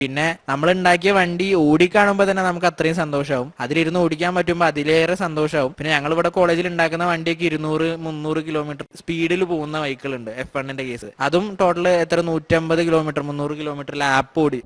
പിന്നെ നമ്മൾ ഉണ്ടാക്കിയ വണ്ടി ഓടിക്കാണുമ്പോൾ തന്നെ നമുക്ക് അത്രയും സന്തോഷമാവും അതിലിരുന്ന് ഓടിക്കാൻ പറ്റുമ്പോൾ അതിലേറെ സന്തോഷമാവും പിന്നെ ഞങ്ങൾ ഇവിടെ കോളേജിൽ ഉണ്ടാക്കുന്ന വണ്ടിയൊക്കെ ഇരുന്നൂറ് മുന്നൂറ് കിലോമീറ്റർ സ്പീഡിൽ പോകുന്ന വെഹിക്കിൾ ഉണ്ട് എഫ് വണ്ണിന്റെ കേസ് അതും ടോട്ടൽ എത്ര നൂറ്റമ്പത് കിലോമീറ്റർ മുന്നൂറ് കിലോമീറ്റർ ലാപ്പ് ഓടി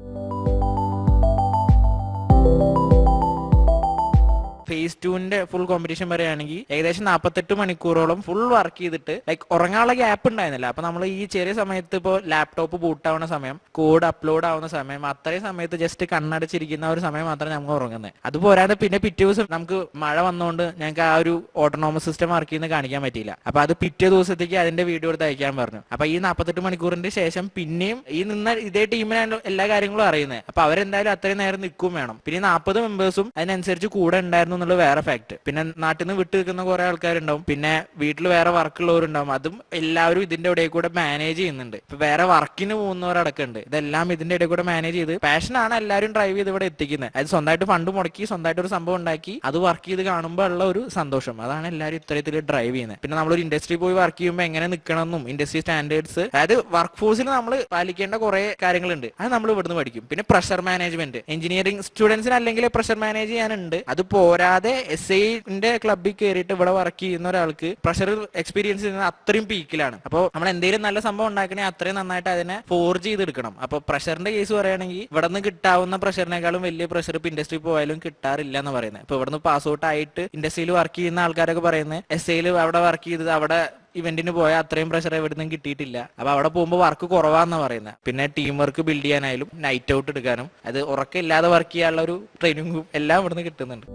ഫേസ് ടുവിന്റെ ഫുൾ കോമ്പറ്റീഷൻ പറയുകയാണെങ്കിൽ ഏകദേശം നാൽപ്പത്തെട്ട് മണിക്കൂറോളം ഫുൾ വർക്ക് ചെയ്തിട്ട് ലൈക്ക് ഉറങ്ങാനുള്ള ഗ്യാപ്പ് ഉണ്ടായിരുന്നില്ല അപ്പൊ നമ്മൾ ഈ ചെറിയ സമയത്ത് ഇപ്പോൾ ലാപ്ടോപ്പ് ബൂട്ട് ആവുന്ന സമയം കോഡ് അപ്ലോഡ് ആവുന്ന സമയം അത്രയും സമയത്ത് ജസ്റ്റ് കണ്ണടച്ചിരിക്കുന്ന ഒരു സമയം മാത്രമേ നമുക്ക് ഉറങ്ങുന്നത് അത് പോരാതെ പിന്നെ പിറ്റേ ദിവസം നമുക്ക് മഴ വന്നുകൊണ്ട് ഞങ്ങൾക്ക് ആ ഒരു ഓട്ടോണോമസ് സിസ്റ്റം വർക്ക് ചെയ്യുന്ന കാണിക്കാൻ പറ്റിയില്ല അപ്പൊ അത് പിറ്റേ ദിവസത്തേക്ക് അതിന്റെ വീഡിയോ എടുത്ത് അയക്കാൻ പറഞ്ഞു അപ്പൊ ഈ നാൽപ്പത്തെട്ട് മണിക്കൂറിന്റെ ശേഷം പിന്നെയും ഈ നിന്ന ഇതേ ടീമിനാണ് എല്ലാ കാര്യങ്ങളും അറിയുന്നത് അപ്പൊ അവരെന്തായാലും അത്രയും നേരം നിൽക്കും വേണം പിന്നെ നാൽപ്പത് മെമ്പേഴ്സും അതിനനുസരിച്ച് കൂടെ ഉണ്ടായിരുന്നു എന്നുള്ളത് വേറെ ഫാക്ട് പിന്നെ നാട്ടിൽ നിന്ന് വിട്ടു നിൽക്കുന്ന കുറെ ആൾക്കാരുണ്ടാവും പിന്നെ വീട്ടിൽ വേറെ വർക്ക് ഉള്ളവരുണ്ടാവും അതും എല്ലാവരും ഇതിന്റെ ഇടയിൽ കൂടെ മാനേജ് ചെയ്യുന്നുണ്ട് ഇപ്പൊ വേറെ വർക്കിന് പോകുന്നവരടക്കം ഉണ്ട് ഇതെല്ലാം ഇതിന്റെ ഇടയിൽ കൂടെ മാനേജ് ചെയ്ത് പാഷനാണ് എല്ലാവരും ഡ്രൈവ് ചെയ്ത് ഇവിടെ എത്തിക്കുന്നത് അത് സ്വന്തമായിട്ട് ഫണ്ട് മുടക്കി സ്വന്തമായിട്ട് ഒരു സംഭവം ഉണ്ടാക്കി അത് വർക്ക് ചെയ്ത് കാണുമ്പോൾ ഉള്ള ഒരു സന്തോഷം അതാണ് എല്ലാവരും ഇത്തരത്തിൽ ഡ്രൈവ് ചെയ്യുന്നത് പിന്നെ നമ്മളൊരു ഇൻഡസ്ട്രി പോയി വർക്ക് ചെയ്യുമ്പോൾ എങ്ങനെ നിൽക്കണമെന്നും ഇൻഡസ്ട്രി സ്റ്റാൻഡേർഡ്സ് അതായത് വർക്ക് ഫോഴ്സിൽ നമ്മൾ പാലിക്കേണ്ട കുറെ കാര്യങ്ങളുണ്ട് അത് നമ്മൾ ഇവിടുന്ന് പഠിക്കും പിന്നെ പ്രഷർ മാനേജ്മെന്റ് എഞ്ചിനീയറിംഗ് സ്റ്റുഡൻസിന് അല്ലെങ്കിൽ പ്രഷർ മാനേജ് ചെയ്യാനുണ്ട് അത് പോരാതെ എസ് ഐന്റെ ക്ലബിൽ കയറിയിട്ട് ഇവിടെ വർക്ക് ചെയ്യുന്ന ഒരാൾക്ക് പ്രഷർ എക്സ്പീരിയൻസ് ചെയ്യുന്നത് അത്രയും പീക്കിലാണ് അപ്പോൾ നമ്മൾ എന്തെങ്കിലും നല്ല സംഭവം ഉണ്ടാക്കണേ അത്രയും നന്നായിട്ട് അതിനെ ഫോർജ് ചെയ്തെടുക്കണം അപ്പൊ പ്രഷറിന്റെ കേസ് പറയുകയാണെങ്കിൽ ഇവിടെ നിന്ന് കിട്ടാവുന്ന പ്രഷറിനേക്കാളും വലിയ പ്രഷർ ഇപ്പൊ ഇൻഡസ്ട്രി പോയാലും കിട്ടാറില്ല എന്ന് പറയുന്നത് ഇപ്പൊ ഇവിടെ നിന്ന് പാസ് ഔട്ട് ആയിട്ട് ഇൻഡസ്ട്രിയിൽ വർക്ക് ചെയ്യുന്ന ആൾക്കാരൊക്കെ പറയുന്നത് എസ് ഐയിൽ അവിടെ വർക്ക് ചെയ്തത് അവിടെ ഇവന്റിന് പോയാൽ അത്രയും പ്രഷർ എവിടുന്നും കിട്ടിയിട്ടില്ല അപ്പൊ അവിടെ പോകുമ്പോൾ വർക്ക് കുറവാന്നാ പറയുന്നത് പിന്നെ ടീം വർക്ക് ബിൽഡ് ചെയ്യാനായാലും നൈറ്റ് ഔട്ട് എടുക്കാനും അത് ഉറക്കമില്ലാതെ വർക്ക് ചെയ്യാനുള്ള ഒരു ട്രെയിനിങ്ങും എല്ലാം ഇവിടുന്ന് കിട്ടുന്നുണ്ട്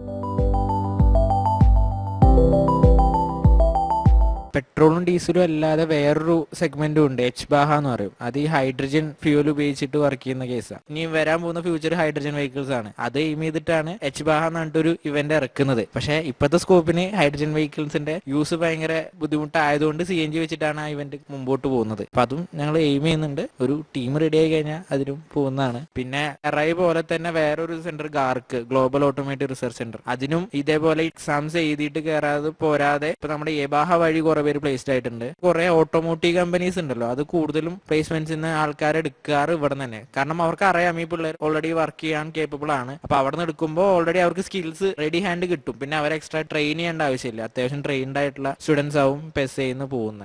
പെട്രോളും ഡീസലും അല്ലാതെ വേറൊരു സെഗ്മെന്റും ഉണ്ട് എച്ച് ബാഹ എന്ന് പറയും അത് ഈ ഹൈഡ്രജൻ ഫ്യൂൽ ഉപയോഗിച്ചിട്ട് വർക്ക് ചെയ്യുന്ന കേസാണ് ഇനി വരാൻ പോകുന്ന ഫ്യൂച്ചർ ഹൈഡ്രജൻ വെഹിക്കിൾസ് ആണ് അത് എയിം ചെയ്തിട്ടാണ് എച്ച് ബാഹ എന്ന് പറഞ്ഞിട്ടൊരു ഇവന്റ് ഇറക്കുന്നത് പക്ഷേ ഇപ്പോഴത്തെ സ്കോപ്പിന് ഹൈഡ്രജൻ വെഹിക്കിൾസിന്റെ യൂസ് ഭയങ്കര ബുദ്ധിമുട്ടായതുകൊണ്ട് സി എൻ ജി വെച്ചിട്ടാണ് ആ ഇവന്റ് മുമ്പോട്ട് പോകുന്നത് അപ്പൊ അതും ഞങ്ങൾ എയിം ചെയ്യുന്നുണ്ട് ഒരു ടീം റെഡി ആയി കഴിഞ്ഞാൽ അതിലും പോകുന്നതാണ് പിന്നെ എറൈ പോലെ തന്നെ വേറൊരു സെന്റർ ഗാർക്ക് ഗ്ലോബൽ ഓട്ടോമേറ്റീവ് റിസർച്ച് സെന്റർ അതിനും ഇതേപോലെ എക്സാംസ് എഴുതിയിട്ട് കയറാതെ പോരാതെ ഇപ്പൊ നമ്മുടെ ഏബാഹ വഴി കുറെ പേര് പ്ലേസ്ഡ് ആയിട്ടുണ്ട് കുറെ ഓട്ടോമോട്ടീവ് കമ്പനീസ് ഉണ്ടല്ലോ അത് കൂടുതലും പ്ലേസ്മെന്റ്സിന് ആൾക്കാരെ എടുക്കാറ് ഇവിടെ തന്നെ കാരണം അവർക്ക് അറിയാം ഈ പിള്ളേർ ഓൾറെഡി വർക്ക് ചെയ്യാൻ കേപ്പബിൾ ആണ് അപ്പൊ അവിടെ നിന്ന് എടുക്കുമ്പോൾ ഓൾറെഡി അവർക്ക് സ്കിൽസ് റെഡി ഹാൻഡ് കിട്ടും പിന്നെ അവരെ എക്സ്ട്രാ ട്രെയിൻ ചെയ്യേണ്ട ആവശ്യമില്ല അത്യാവശ്യം ട്രെയിൻഡ് ആയിട്ടുള്ള സ്റ്റുഡൻസ് ആവും പെസ് ചെയ്യുന്ന പോകുന്നത്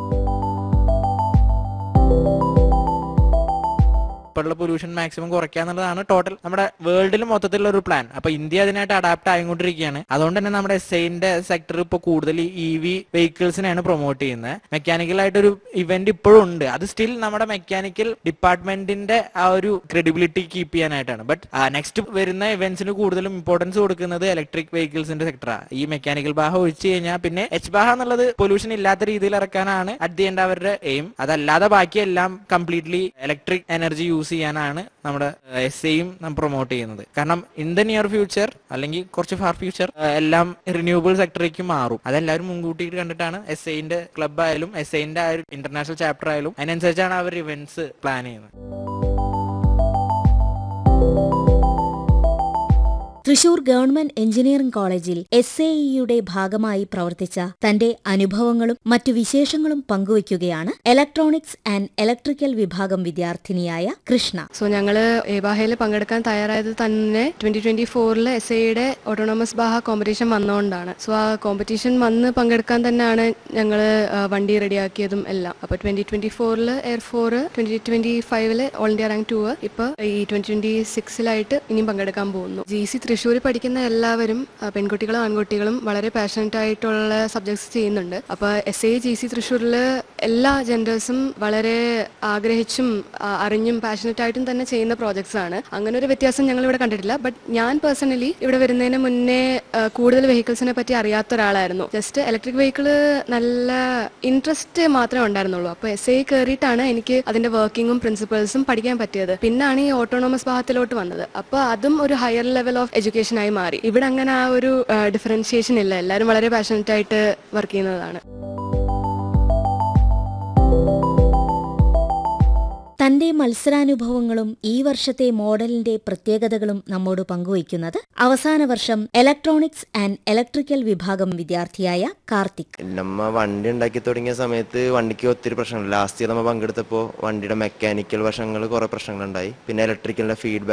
ഇപ്പോഴുള്ള പൊല്യൂഷൻ മാക്സിമം കുറയ്ക്കുക എന്നുള്ളതാണ് ടോട്ടൽ നമ്മുടെ വേൾഡിൽ മൊത്തത്തിലുള്ള ഒരു പ്ലാൻ അപ്പൊ ഇന്ത്യ അതിനായിട്ട് അഡാപ്റ്റ് ആയിക്കൊണ്ടിരിക്കുകയാണ് അതുകൊണ്ട് തന്നെ നമ്മുടെ എസ് ഐന്റെ സെക്ടർ ഇപ്പോൾ കൂടുതൽ ഇ വി വെഹിക്കിൾസിനെയാണ് പ്രൊമോട്ട് ചെയ്യുന്നത് മെക്കാനിക്കൽ ആയിട്ടൊരു ഇവന്റ് ഇപ്പോഴും ഉണ്ട് അത് സ്റ്റിൽ നമ്മുടെ മെക്കാനിക്കൽ ഡിപ്പാർട്ട്മെന്റിന്റെ ആ ഒരു ക്രെഡിബിലിറ്റി കീപ്പ് ചെയ്യാനായിട്ടാണ് ബട്ട് നെക്സ്റ്റ് വരുന്ന ഇവന്റ്സിന് കൂടുതലും ഇമ്പോർട്ടൻസ് കൊടുക്കുന്നത് ഇലക്ട്രിക് വെഹിക്കിൾസിന്റെ സെക്ടറാണ് ഈ മെക്കാനിക്കൽ ബാഹ ഒഴിച്ചു കഴിഞ്ഞാൽ പിന്നെ എച്ച് ബാഹ എന്നുള്ളത് പൊല്യൂഷൻ ഇല്ലാത്ത രീതിയിൽ ഇറക്കാനാണ് അറ്റ് ദി എൻഡ് അവരുടെ എയിം അതല്ലാതെ ബാക്കിയെല്ലാം കംപ്ലീറ്റ്ലി ഇലക്ട്രിക് എനർജി യൂസ് ചെയ്യാനാണ് നമ്മുടെ എസ് ഐയും പ്രൊമോട്ട് ചെയ്യുന്നത് കാരണം ഇൻ ദ നിയർ ഫ്യൂച്ചർ അല്ലെങ്കിൽ കുറച്ച് ഫാർ ഫ്യൂച്ചർ എല്ലാം റിന്യൂവബിൾ സെക്ടറിലേക്ക് മാറും അതെല്ലാവരും മുൻകൂട്ടി കണ്ടിട്ടാണ് എസ് ഐന്റെ ക്ലബ് ആയാലും എസ് ഐന്റെ ആ ഒരു ഇന്റർനാഷണൽ ചാപ്റ്റർ ആയാലും അതിനനുസരിച്ചാണ് അവർ ഇവന്റ്സ് പ്ലാൻ ചെയ്യുന്നത് തൃശൂർ ഗവൺമെന്റ് എഞ്ചിനീയറിംഗ് കോളേജിൽ എസ് എ ഇയുടെ ഭാഗമായി പ്രവർത്തിച്ച തന്റെ അനുഭവങ്ങളും മറ്റു വിശേഷങ്ങളും പങ്കുവയ്ക്കുകയാണ് ഇലക്ട്രോണിക്സ് ആൻഡ് ഇലക്ട്രിക്കൽ വിഭാഗം വിദ്യാർത്ഥിനിയായ കൃഷ്ണ സോ ഞങ്ങൾ ഏബാഹയിൽ പങ്കെടുക്കാൻ തയ്യാറായത് തന്നെ ട്വന്റി ട്വന്റി ഫോറിൽ എസ് ഐയുടെ ഓട്ടോണമസ് ബാഹ കോമ്പറ്റീഷൻ വന്നുകൊണ്ടാണ് സോ ആ കോമ്പറ്റീഷൻ വന്ന് പങ്കെടുക്കാൻ തന്നെയാണ് ഞങ്ങൾ വണ്ടി റെഡിയാക്കിയതും എല്ലാം അപ്പോൾ ട്വന്റി ട്വന്റി ഫോറിൽ എയർ ഫോർ ട്വന്റി ട്വന്റി ഫൈവില് ഓൾ ഇന്ത്യ റാങ്ക് ടു ഇപ്പോൾ ഈ ട്വന്റി ട്വന്റി സിക്സിലായിട്ട് ഇനിയും പങ്കെടുക്കാൻ പോകുന്നു ജി സി തൃശ്ശൂർ പഠിക്കുന്ന എല്ലാവരും ആ, പെൺകുട്ടികളും ആൺകുട്ടികളും വളരെ പാഷനറ്റ് ആയിട്ടുള്ള സബ്ജക്ട്സ് ചെയ്യുന്നുണ്ട് അപ്പോൾ എസ് ഐ ജി സി തൃശ്ശൂരിൽ എല്ലാ ജെൻഡേഴ്സും വളരെ ആഗ്രഹിച്ചും ആ, അറിഞ്ഞും പാഷനറ്റ് ആയിട്ടും തന്നെ ചെയ്യുന്ന പ്രോജക്ട്സ് ആണ് അങ്ങനെ ഒരു വ്യത്യാസം ഞങ്ങൾ ഇവിടെ കണ്ടിട്ടില്ല ബട്ട് ഞാൻ പേഴ്സണലി ഇവിടെ വരുന്നതിന് മുന്നേ ആ, കൂടുതൽ വെഹിക്കിൾസിനെ പറ്റി അറിയാത്ത ഒരാളായിരുന്നു ജസ്റ്റ് ഇലക്ട്രിക് വെഹിക്കിൾ നല്ല ഇൻട്രസ്റ്റ് മാത്രമേ ഉണ്ടായിരുന്നുള്ളൂ അപ്പോൾ എസ് ഐ കയറിയിട്ടാണ് എനിക്ക് അതിന്റെ വർക്കിങ്ങും പ്രിൻസിപ്പൾസും പഠിക്കാൻ പറ്റിയത് പിന്നാണ് ഈ ഓട്ടോണോമസ് ഭാഗത്തിലോട്ട് വന്നത് അപ്പോൾ അതും ഒരു ഹയർ ലെവൽ ഓഫ് എഡ്യൂക്കേഷൻ ആയി മാറി ഇവിടെ അങ്ങനെ ആ ഒരു ഡിഫറൻഷിയേഷൻ ഇല്ല എല്ലാവരും വളരെ പാഷനറ്റ് ആയിട്ട് വർക്ക് ചെയ്യുന്നതാണ് തന്റെ മത്സരാനുഭവങ്ങളും ഈ വർഷത്തെ മോഡലിന്റെ പ്രത്യേകതകളും നമ്മോട് പങ്കുവയ്ക്കുന്നത് അവസാന വർഷം ഇലക്ട്രോണിക്സ് ആൻഡ് ഇലക്ട്രിക്കൽ വിഭാഗം വിദ്യാർത്ഥിയായ കാർത്തിക് നമ്മ വണ്ടി ഉണ്ടാക്കി തുടങ്ങിയ സമയത്ത് വണ്ടിക്ക് ഒത്തിരി പ്രശ്നങ്ങൾ ലാസ്റ്റ് ഇയർ നമ്മൾ പങ്കെടുത്തപ്പോൾ വണ്ടിയുടെ മെക്കാനിക്കൽ വശങ്ങൾ കുറെ പ്രശ്നങ്ങളുണ്ടായി പിന്നെ ഇലക്ട്രിക്കലിന്റെ ഫീഡ്ബാക്ക്